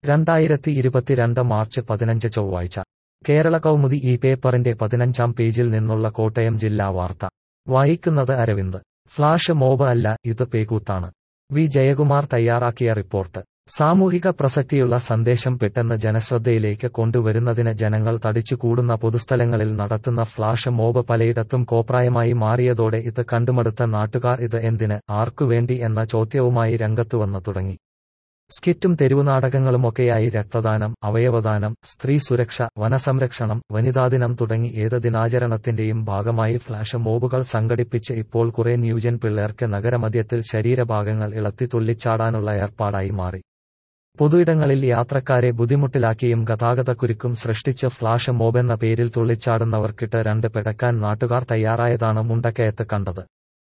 രണ്ടായിരത്തി ഇരുപത്തിരണ്ട് മാർച്ച് പതിനഞ്ച് ചൊവ്വാഴ്ച കേരള കൗമുദി ഈ പേപ്പറിന്റെ പതിനഞ്ചാം പേജിൽ നിന്നുള്ള കോട്ടയം ജില്ലാ വാർത്ത വായിക്കുന്നത് അരവിന്ദ് ഫ്ലാഷ് മോബ് അല്ല ഇത് പേകൂത്താണ് വി ജയകുമാർ തയ്യാറാക്കിയ റിപ്പോർട്ട് സാമൂഹിക പ്രസക്തിയുള്ള സന്ദേശം പെട്ടെന്ന് ജനശ്രദ്ധയിലേക്ക് കൊണ്ടുവരുന്നതിന് ജനങ്ങൾ തടിച്ചുകൂടുന്ന പൊതുസ്ഥലങ്ങളിൽ നടത്തുന്ന ഫ്ലാഷ് മോബ് പലയിടത്തും കോപ്രായമായി മാറിയതോടെ ഇത് കണ്ടുമടുത്ത നാട്ടുകാർ ഇത് എന്തിന് ആർക്കുവേണ്ടി എന്ന ചോദ്യവുമായി രംഗത്തുവന്നു തുടങ്ങി സ്കിറ്റും തെരുവുനാടകങ്ങളുമൊക്കെയായി രക്തദാനം അവയവദാനം സ്ത്രീ സുരക്ഷ വനസംരക്ഷണം വനിതാദിനം തുടങ്ങി ഏത് ദിനാചരണത്തിന്റെയും ഭാഗമായി ഫ്ലാഷ് മോബുകൾ സംഘടിപ്പിച്ച് ഇപ്പോൾ കുറെ ന്യൂജൻ പിള്ളേർക്ക് നഗരമധ്യത്തിൽ ശരീരഭാഗങ്ങൾ ഇളത്തി തുള്ളിച്ചാടാനുള്ള ഏർപ്പാടായി മാറി പൊതുയിടങ്ങളിൽ യാത്രക്കാരെ ബുദ്ധിമുട്ടിലാക്കിയും ഗതാഗതക്കുരുക്കും സൃഷ്ടിച്ച് ഫ്ലാഷ് മോബെന്ന പേരിൽ തുള്ളിച്ചാടുന്നവർക്കിട്ട് രണ്ട് പെടക്കാൻ നാട്ടുകാർ തയ്യാറായതാണ് മുണ്ടക്കയത്ത് കണ്ടത്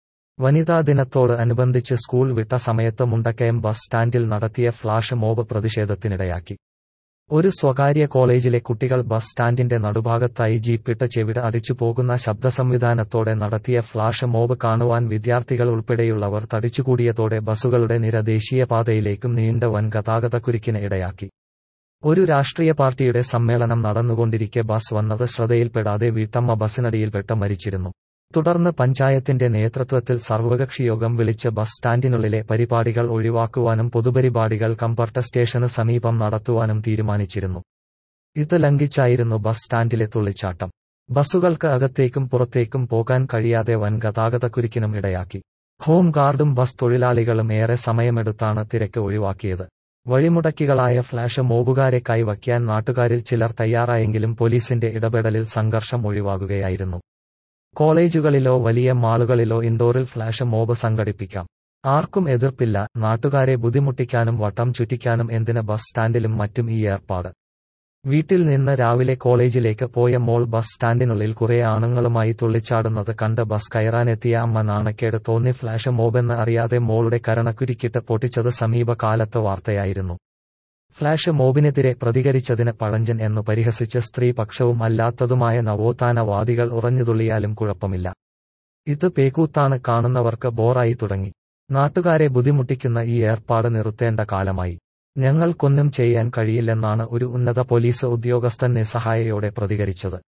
വനിതാ ദിനത്തോട് അനുബന്ധിച്ച് സ്കൂൾ വിട്ട സമയത്ത് മുണ്ടക്കയം ബസ് സ്റ്റാൻഡിൽ നടത്തിയ ഫ്ലാഷ് മോബ് പ്രതിഷേധത്തിനിടയാക്കി ഒരു സ്വകാര്യ കോളേജിലെ കുട്ടികൾ ബസ് സ്റ്റാൻഡിന്റെ നടുഭാഗത്തായി ജീപ്പിട്ട് ചെവിട അടിച്ചു പോകുന്ന ശബ്ദ സംവിധാനത്തോടെ നടത്തിയ ഫ്ലാഷ് മോബ് കാണുവാൻ വിദ്യാർത്ഥികൾ ഉൾപ്പെടെയുള്ളവർ തടിച്ചുകൂടിയതോടെ ബസ്സുകളുടെ നിര ദേശീയപാതയിലേക്കും നീണ്ട വൻ ഗതാഗതക്കുരുക്കിന് ഇടയാക്കി ഒരു രാഷ്ട്രീയ പാർട്ടിയുടെ സമ്മേളനം നടന്നുകൊണ്ടിരിക്കെ ബസ് വന്നത് ശ്രദ്ധയിൽപ്പെടാതെ വീട്ടമ്മ ബസ്സിനടിയിൽപ്പെട്ട് മരിച്ചിരുന്നു തുടർന്ന് പഞ്ചായത്തിന്റെ നേതൃത്വത്തിൽ സർവകക്ഷിയോഗം വിളിച്ച് ബസ് സ്റ്റാൻഡിനുള്ളിലെ പരിപാടികൾ ഒഴിവാക്കുവാനും പൊതുപരിപാടികൾ കമ്പർട്ട സ്റ്റേഷന് സമീപം നടത്തുവാനും തീരുമാനിച്ചിരുന്നു ഇത് ലംഘിച്ചായിരുന്നു ബസ് സ്റ്റാൻഡിലെ തുള്ളിച്ചാട്ടം ബസ്സുകൾക്ക് അകത്തേക്കും പുറത്തേക്കും പോകാൻ കഴിയാതെ വൻ ഗതാഗതക്കുരുക്കിനും ഇടയാക്കി ഹോം ഗാർഡും ബസ് തൊഴിലാളികളും ഏറെ സമയമെടുത്താണ് തിരക്ക് ഒഴിവാക്കിയത് വഴിമുടക്കികളായ ഫ്ലാഷ് മോബുകാരെ കൈവയ്ക്കാൻ നാട്ടുകാരിൽ ചിലർ തയ്യാറായെങ്കിലും പോലീസിന്റെ ഇടപെടലിൽ സംഘർഷം ഒഴിവാകുകയായിരുന്നു കോളേജുകളിലോ വലിയ മാളുകളിലോ ഇൻഡോറിൽ ഫ്ലാഷ് മോബ് സംഘടിപ്പിക്കാം ആർക്കും എതിർപ്പില്ല നാട്ടുകാരെ ബുദ്ധിമുട്ടിക്കാനും വട്ടം ചുറ്റിക്കാനും എന്തിന് ബസ് സ്റ്റാൻഡിലും മറ്റും ഈ ഏർപ്പാട് വീട്ടിൽ നിന്ന് രാവിലെ കോളേജിലേക്ക് പോയ മോൾ ബസ് സ്റ്റാൻഡിനുള്ളിൽ കുറെ ആണുങ്ങളുമായി തുള്ളിച്ചാടുന്നത് കണ്ട് ബസ് കയറാനെത്തിയ അമ്മ നാണക്കേട് തോന്നി ഫ്ലാഷ് മോബെന്ന് അറിയാതെ മോളുടെ കരണക്കുരുക്കിട്ട് പൊട്ടിച്ചത് സമീപകാലത്ത് വാർത്തയായിരുന്നു ഫ്ലാഷ് മോബിനെതിരെ പ്രതികരിച്ചതിന് പഴഞ്ചൻ എന്നു പരിഹസിച്ച് സ്ത്രീപക്ഷവും അല്ലാത്തതുമായ നവോത്ഥാനവാദികൾ ഉറഞ്ഞുതുള്ളിയാലും കുഴപ്പമില്ല ഇത് പേക്കൂത്താണ് കാണുന്നവർക്ക് ബോറായി തുടങ്ങി നാട്ടുകാരെ ബുദ്ധിമുട്ടിക്കുന്ന ഈ ഏർപ്പാട് നിർത്തേണ്ട കാലമായി ഞങ്ങൾക്കൊന്നും ചെയ്യാൻ കഴിയില്ലെന്നാണ് ഒരു ഉന്നത പോലീസ് ഉദ്യോഗസ്ഥൻ നിസ്സഹായയോടെ പ്രതികരിച്ചത്